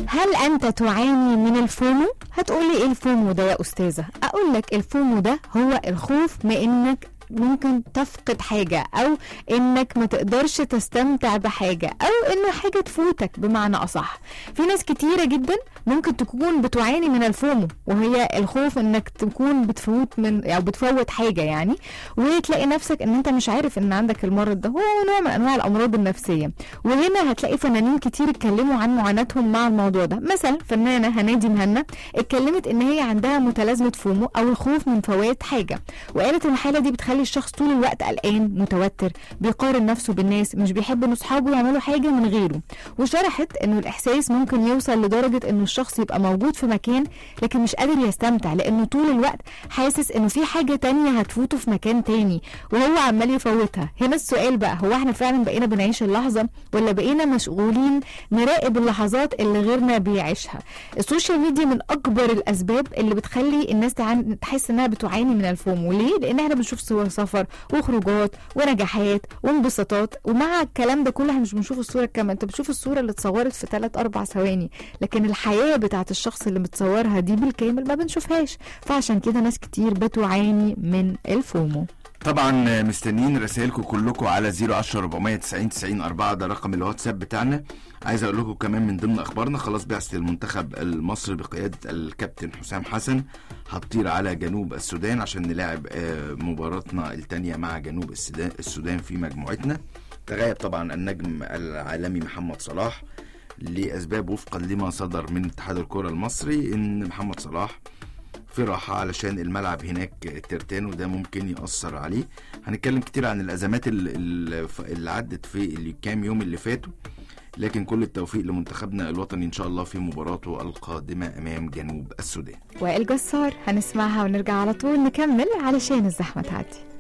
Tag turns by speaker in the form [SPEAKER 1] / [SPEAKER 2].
[SPEAKER 1] هل انت تعاني من الفومو هتقولي ايه الفومو ده يا استاذه اقول لك الفومو ده هو الخوف من انك ممكن تفقد حاجة أو إنك ما تقدرش تستمتع بحاجة أو إنه حاجة تفوتك بمعنى أصح في ناس كتيرة جدا ممكن تكون بتعاني من الفومو وهي الخوف إنك تكون بتفوت من أو بتفوت حاجة يعني وتلاقي نفسك إن أنت مش عارف إن عندك المرض ده هو نوع من أنواع الأمراض النفسية وهنا هتلاقي فنانين كتير اتكلموا عن معاناتهم مع الموضوع ده مثلا فنانة هنادي مهنا اتكلمت إن هي عندها متلازمة فومو أو الخوف من فوات حاجة وقالت إن الحالة دي بتخلي الشخص طول الوقت قلقان متوتر بيقارن نفسه بالناس مش بيحب ان اصحابه يعملوا حاجه من غيره وشرحت انه الاحساس ممكن يوصل لدرجه انه الشخص يبقى موجود في مكان لكن مش قادر يستمتع لانه طول الوقت حاسس انه في حاجه تانية هتفوته في مكان تاني وهو عمال يفوتها هنا السؤال بقى هو احنا فعلا بقينا بنعيش اللحظه ولا بقينا مشغولين نراقب اللحظات اللي غيرنا بيعيشها السوشيال ميديا من اكبر الاسباب اللي بتخلي الناس تعان- تحس انها بتعاني من الفومو ليه لان احنا بنشوف صور سفر وخروجات ونجاحات وانبساطات ومع الكلام ده كله احنا مش بنشوف الصوره الكامله انت بتشوف الصوره اللي اتصورت في 3 4 ثواني لكن الحياه بتاعت الشخص اللي متصورها دي بالكامل ما بنشوفهاش فعشان كده ناس كتير بتعاني من الفومو
[SPEAKER 2] طبعا مستنيين رسائلكم كلكم على 010 490 90 4 ده رقم الواتساب بتاعنا عايز اقول لكم كمان من ضمن اخبارنا خلاص بعثه المنتخب المصري بقياده الكابتن حسام حسن هتطير على جنوب السودان عشان نلاعب آه، مباراتنا الثانيه مع جنوب السودان السودان في مجموعتنا تغيب طبعا النجم العالمي محمد صلاح لاسباب وفقا لما صدر من اتحاد الكره المصري ان محمد صلاح في راحة علشان الملعب هناك ترتان وده ممكن يأثر عليه هنتكلم كتير عن الأزمات ال- ال- اللي عدت في الكام يوم اللي فاتوا لكن كل التوفيق لمنتخبنا الوطني إن شاء الله في مباراته القادمة أمام جنوب السودان
[SPEAKER 1] وائل جسار هنسمعها ونرجع على طول نكمل علشان الزحمه تعدي